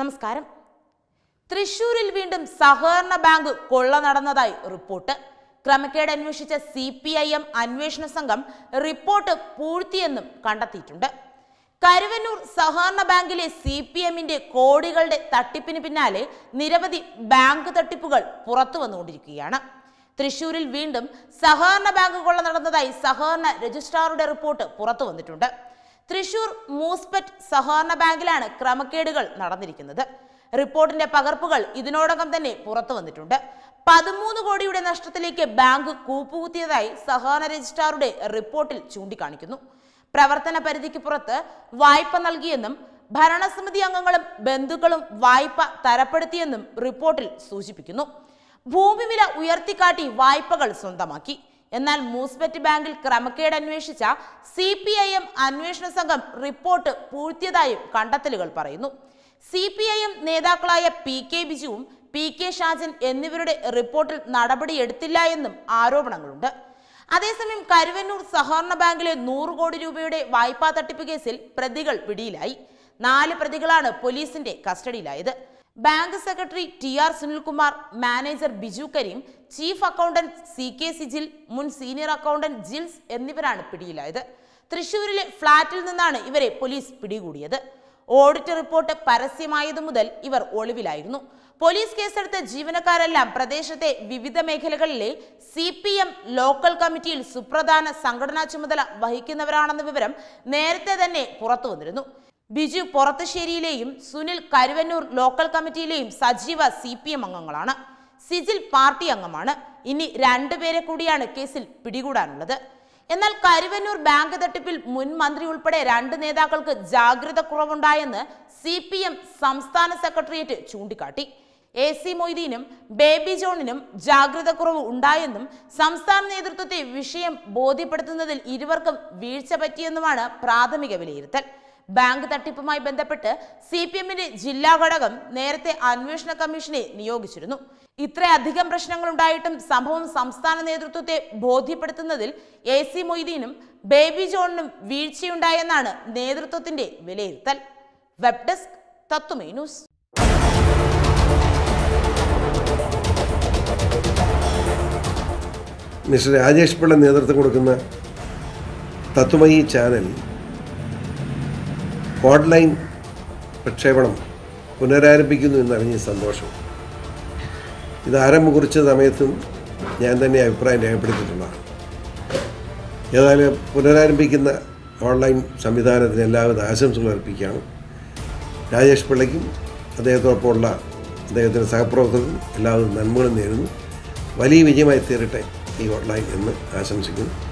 നമസ്കാരം തൃശൂരിൽ വീണ്ടും സഹകരണ ബാങ്ക് കൊള്ള നടന്നതായി റിപ്പോർട്ട് ക്രമക്കേട് അന്വേഷിച്ച സി പി ഐ എം അന്വേഷണ സംഘം റിപ്പോർട്ട് പൂഴ്ത്തിയെന്നും കണ്ടെത്തിയിട്ടുണ്ട് കരുവന്നൂർ സഹകരണ ബാങ്കിലെ സി പി എമ്മിന്റെ കോടികളുടെ തട്ടിപ്പിന് പിന്നാലെ നിരവധി ബാങ്ക് തട്ടിപ്പുകൾ പുറത്തു വന്നുകൊണ്ടിരിക്കുകയാണ് തൃശൂരിൽ വീണ്ടും സഹകരണ ബാങ്ക് കൊള്ള നടന്നതായി സഹകരണ രജിസ്ട്രാറുടെ റിപ്പോർട്ട് പുറത്തു വന്നിട്ടുണ്ട് തൃശൂർ മൂസ്പെറ്റ് സഹകരണ ബാങ്കിലാണ് ക്രമക്കേടുകൾ നടന്നിരിക്കുന്നത് റിപ്പോർട്ടിന്റെ പകർപ്പുകൾ ഇതിനോടകം തന്നെ പുറത്തു വന്നിട്ടുണ്ട് പതിമൂന്ന് കോടിയുടെ നഷ്ടത്തിലേക്ക് ബാങ്ക് കൂപ്പുകുത്തിയതായി സഹകരണ രജിസ്ട്രാറുടെ റിപ്പോർട്ടിൽ ചൂണ്ടിക്കാണിക്കുന്നു പ്രവർത്തന പരിധിക്ക് പുറത്ത് വായ്പ നൽകിയെന്നും ഭരണസമിതി അംഗങ്ങളും ബന്ധുക്കളും വായ്പ തരപ്പെടുത്തിയെന്നും റിപ്പോർട്ടിൽ സൂചിപ്പിക്കുന്നു ഭൂമി വില ഉയർത്തിക്കാട്ടി വായ്പകൾ സ്വന്തമാക്കി എന്നാൽ മൂസ്ബെറ്റ് ബാങ്കിൽ ക്രമക്കേട് അന്വേഷിച്ച സി പി ഐ എം അന്വേഷണ സംഘം റിപ്പോർട്ട് പൂഴ്ത്തിയതായും കണ്ടെത്തലുകൾ പറയുന്നു സി പി ഐ എം നേതാക്കളായ പി കെ ബിജുവും പി കെ ഷാജൻ എന്നിവരുടെ റിപ്പോർട്ടിൽ നടപടിയെടുത്തില്ല എന്നും ആരോപണങ്ങളുണ്ട് അതേസമയം കരുവന്നൂർ സഹകരണ ബാങ്കിലെ നൂറ് കോടി രൂപയുടെ വായ്പാ തട്ടിപ്പ് കേസിൽ പ്രതികൾ പിടിയിലായി നാല് പ്രതികളാണ് പോലീസിന്റെ കസ്റ്റഡിയിലായത് bank secretary T R Sunilkumar manager Biju Kareem chief accountant C K Sijil മുൻ സീനിയർ അക്കൗണ്ടന്റ് ജിൽസ് എന്നിവരാണ് പിടിയിലായത് തൃശൂരിലെ ഫ്ളാറ്റിൽ നിന്നാണ് ഇവരെ പോലീസ് പിടികൂടിയത് ഓഡിറ്റ് റിപ്പോർട്ട് പരസ്യമായതു മുതൽ ഇവർ ഒളിവിലായിരുന്നു പോലീസ് കേസെടുത്ത ജീവനക്കാരെല്ലാം പ്രദേശത്തെ വിവിധ മേഖലകളിലെ സി പി എം ലോക്കൽ കമ്മിറ്റിയിൽ സുപ്രധാന സംഘടനാ ചുമതല വഹിക്കുന്നവരാണെന്ന വിവരം നേരത്തെ തന്നെ പുറത്തു വന്നിരുന്നു ബിജു പൊറത്തുശ്ശേരിയിലെയും സുനിൽ കരുവന്നൂർ ലോക്കൽ കമ്മിറ്റിയിലെയും സജീവ സി പി എം അംഗങ്ങളാണ് സിജിൽ പാർട്ടി അംഗമാണ് ഇനി രണ്ടുപേരെ കൂടിയാണ് കേസിൽ പിടികൂടാനുള്ളത് എന്നാൽ കരുവന്നൂർ ബാങ്ക് തട്ടിപ്പിൽ മുൻ മന്ത്രി ഉൾപ്പെടെ രണ്ട് നേതാക്കൾക്ക് ജാഗ്രത കുറവുണ്ടായെന്ന് സി പി എം സംസ്ഥാന സെക്രട്ടേറിയറ്റ് ചൂണ്ടിക്കാട്ടി എ സി മൊയ്തീനും ബേബി ജോണിനും ജാഗ്രത കുറവ് ഉണ്ടായെന്നും സംസ്ഥാന നേതൃത്വത്തെ വിഷയം ബോധ്യപ്പെടുത്തുന്നതിൽ ഇരുവർക്കും വീഴ്ച പറ്റിയെന്നുമാണ് പ്രാഥമിക വിലയിരുത്തൽ ബാങ്ക് തട്ടിപ്പുമായി ബന്ധപ്പെട്ട് സി പി എമ്മിന്റെ ജില്ലാ ഘടകം നേരത്തെ അന്വേഷണ കമ്മീഷനെ നിയോഗിച്ചിരുന്നു ഇത്രയധികം പ്രശ്നങ്ങൾ ഉണ്ടായിട്ടും സംഭവം സംസ്ഥാന നേതൃത്വത്തെ ബോധ്യപ്പെടുത്തുന്നതിൽ എ സി മൊയ്തീനും ബേബി ജോണിനും വീഴ്ചയുണ്ടായെന്നാണ് നേതൃത്വത്തിന്റെ വിലയിരുത്തൽ വെബ് ഡെസ്ക് തത്തുമേ ന്യൂസ് മിസ്റ്റർ രാജേഷ് പിള്ള നേതൃത്വം കൊടുക്കുന്ന തത്വമയി ചാനൽ ഓൺലൈൻ പ്രക്ഷേപണം പുനരാരംഭിക്കുന്നു എന്നറിഞ്ഞ സന്തോഷം ഇത് ആരംഭം കുറിച്ച സമയത്തും ഞാൻ തന്നെ അഭിപ്രായം രേഖപ്പെടുത്തിയിട്ടുള്ളതാണ് ഏതായാലും പുനരാരംഭിക്കുന്ന ഓൺലൈൻ സംവിധാനത്തിന് എല്ലാവിധ ആശംസകൾ അർപ്പിക്കുകയാണ് രാജേഷ് പിള്ളയ്ക്കും അദ്ദേഹത്തോടൊപ്പമുള്ള അദ്ദേഹത്തിൻ്റെ സഹപ്രവർത്തകർക്കും എല്ലാവിധ നന്മകളും നേരുന്നു വലിയ വിജയമായി തീരട്ടെ ഈ ഓൺലൈൻ എന്ന് ആശംസിക്കുന്നു